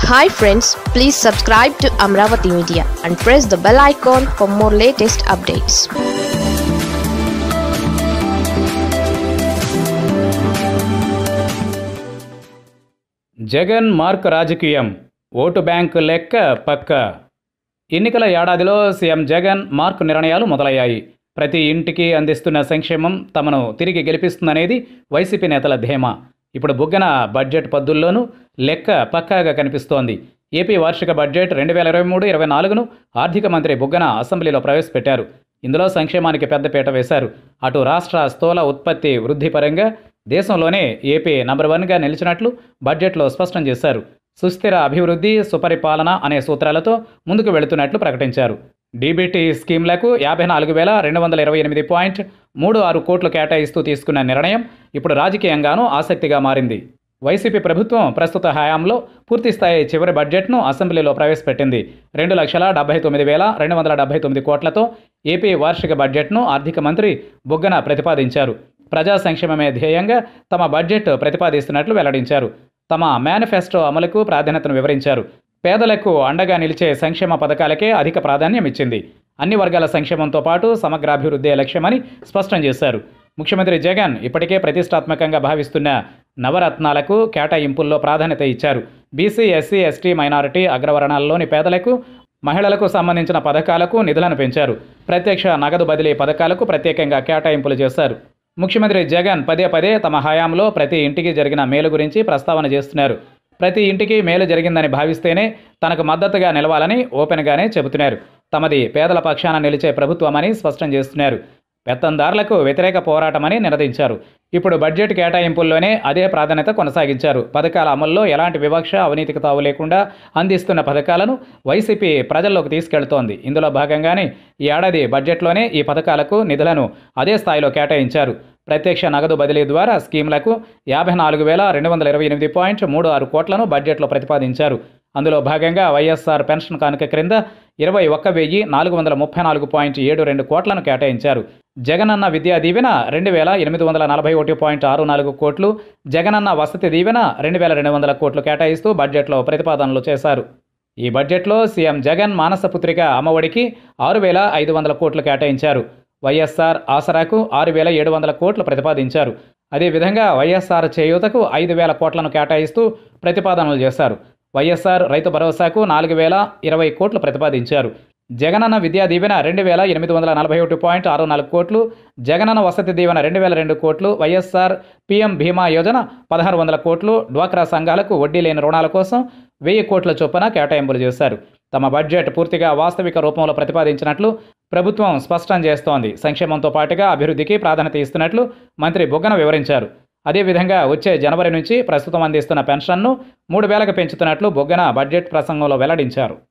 hi friends please subscribe to Amaravati media and press the bell icon for more latest updates Jagan mark రాజకీయం vote bank లెక్క పక్క ఎన్నికల ఏడాదిలో CM Jagan mark నిర్ణయాలు మొదలయ్యాయి ప్రతి ఇంటికి అందిస్తున్న సంక్షేమం తమను తిరిగి గెలిపిస్తుందనేది వైసీపీ నేతల ధీమా ఇప్పుడు బుగ్గన బడ్జెట్ పద్దుల్లోనూ లెక్క పక్కాగా కనిపిస్తోంది ఏపీ వార్షిక బడ్జెట్ రెండు వేల ఇరవై మూడు ఇరవై నాలుగును ఆర్థిక మంత్రి బుగ్గన అసెంబ్లీలో ప్రవేశపెట్టారు ఇందులో సంక్షేమానికి పెద్దపీట వేశారు అటు రాష్ట్ర స్థూల ఉత్పత్తి వృద్ధి పరంగా దేశంలోనే ఏపీ నంబర్ వన్గా నిలిచినట్లు బడ్జెట్లో స్పష్టం చేశారు సుస్థిర అభివృద్ధి సుపరిపాలన అనే సూత్రాలతో ముందుకు వెళుతున్నట్లు ప్రకటించారు డీబీటీ స్కీమ్లకు యాభై నాలుగు వేల రెండు వందల ఇరవై ఎనిమిది పాయింట్ మూడు ఆరు కోట్లు కేటాయిస్తూ తీసుకున్న నిర్ణయం ఇప్పుడు రాజకీయంగానూ ఆసక్తిగా మారింది వైసీపీ ప్రభుత్వం ప్రస్తుత హయాంలో పూర్తిస్థాయి చివరి బడ్జెట్ను అసెంబ్లీలో ప్రవేశపెట్టింది రెండు లక్షల డెబ్బై తొమ్మిది వేల రెండు వందల డెబ్బై తొమ్మిది కోట్లతో ఏపీ వార్షిక బడ్జెట్ను ఆర్థిక మంత్రి బుగ్గన ప్రతిపాదించారు ప్రజా సంక్షేమమే ధ్యేయంగా తమ బడ్జెట్ ప్రతిపాదిస్తున్నట్లు వెల్లడించారు తమ మేనిఫెస్టో అమలుకు ప్రాధాన్యతను వివరించారు పేదలకు అండగా నిలిచే సంక్షేమ పథకాలకే అధిక ప్రాధాన్యం ఇచ్చింది అన్ని వర్గాల సంక్షేమంతో పాటు సమగ్రాభివృద్ధి లక్ష్యమని స్పష్టం చేశారు ముఖ్యమంత్రి జగన్ ఇప్పటికే ప్రతిష్టాత్మకంగా భావిస్తున్న నవరత్నాలకు కేటాయింపుల్లో ప్రాధాన్యత ఇచ్చారు బీసీ ఎస్సీ ఎస్టీ మైనారిటీ అగ్రవర్ణాల్లోని పేదలకు మహిళలకు సంబంధించిన పథకాలకు నిధులను పెంచారు ప్రత్యక్ష నగదు బదిలీ పథకాలకు ప్రత్యేకంగా కేటాయింపులు చేశారు ముఖ్యమంత్రి జగన్ పదే పదే తమ హయాంలో ప్రతి ఇంటికి జరిగిన మేలు గురించి ప్రస్తావన చేస్తున్నారు ప్రతి ఇంటికి మేలు జరిగిందని భావిస్తేనే తనకు మద్దతుగా నిలవాలని ఓపెన్గానే చెబుతున్నారు తమది పేదల పక్షాన నిలిచే ప్రభుత్వమని స్పష్టం చేస్తున్నారు పెత్తందారులకు వ్యతిరేక పోరాటమని నినదించారు ఇప్పుడు బడ్జెట్ కేటాయింపుల్లోనే అదే ప్రాధాన్యత కొనసాగించారు పథకాల అమల్లో ఎలాంటి వివక్ష అవినీతికి తావు లేకుండా అందిస్తున్న పథకాలను వైసీపీ ప్రజల్లోకి తీసుకెళ్తోంది ఇందులో భాగంగానే ఈ ఏడాది బడ్జెట్లోనే ఈ పథకాలకు నిధులను అదే స్థాయిలో కేటాయించారు ప్రత్యక్ష నగదు బదిలీ ద్వారా స్కీమ్లకు యాభై నాలుగు వేల రెండు వందల ఇరవై ఎనిమిది పాయింట్ మూడు ఆరు కోట్లను బడ్జెట్లో ప్రతిపాదించారు అందులో భాగంగా వైఎస్ఆర్ పెన్షన్ కానుక క్రింద ఇరవై ఒక్క వెయ్యి నాలుగు వందల ముప్పై నాలుగు పాయింట్ ఏడు రెండు కోట్లను కేటాయించారు జగనన్న విద్యా దీవెన రెండు వేల ఎనిమిది వందల నలభై ఒకటి పాయింట్ ఆరు నాలుగు కోట్లు జగనన్న వసతి దీవెన రెండు వేల రెండు వందల కోట్లు కేటాయిస్తూ బడ్జెట్లో ప్రతిపాదనలు చేశారు ఈ బడ్జెట్లో సీఎం జగన్ మానసపుత్రిక అమ్మఒడికి ఆరు వేల ఐదు వందల కోట్లు కేటాయించారు వైఎస్ఆర్ ఆసరాకు ఆరు వేల ఏడు వందల కోట్లు ప్రతిపాదించారు అదేవిధంగా వైఎస్ఆర్ చేయూతకు ఐదు వేల కోట్లను కేటాయిస్తూ ప్రతిపాదనలు చేశారు వైఎస్ఆర్ రైతు భరోసాకు నాలుగు వేల ఇరవై కోట్లు ప్రతిపాదించారు జగనన్న విద్యా దీవెన రెండు వేల ఎనిమిది వందల నలభై ఒకటి పాయింట్ ఆరు నాలుగు కోట్లు జగనన్న వసతి దీవెన రెండు వేల రెండు కోట్లు వైఎస్ఆర్ పీఎం బీమా యోజన పదహారు వందల కోట్లు డ్వాక్రా సంఘాలకు వడ్డీ లేని రుణాల కోసం వెయ్యి కోట్ల చొప్పున కేటాయింపులు చేశారు తమ బడ్జెట్ పూర్తిగా వాస్తవిక రూపంలో ప్రతిపాదించినట్లు ప్రభుత్వం స్పష్టం చేస్తోంది సంక్షేమంతో పాటుగా అభివృద్ధికి ప్రాధాన్యత ఇస్తున్నట్లు మంత్రి బుగ్గన వివరించారు అదేవిధంగా వచ్చే జనవరి నుంచి ప్రస్తుతం అందిస్తున్న పెన్షన్ను మూడు వేలకు పెంచుతున్నట్లు బొగ్గన బడ్జెట్ ప్రసంగంలో వెల్లడించారు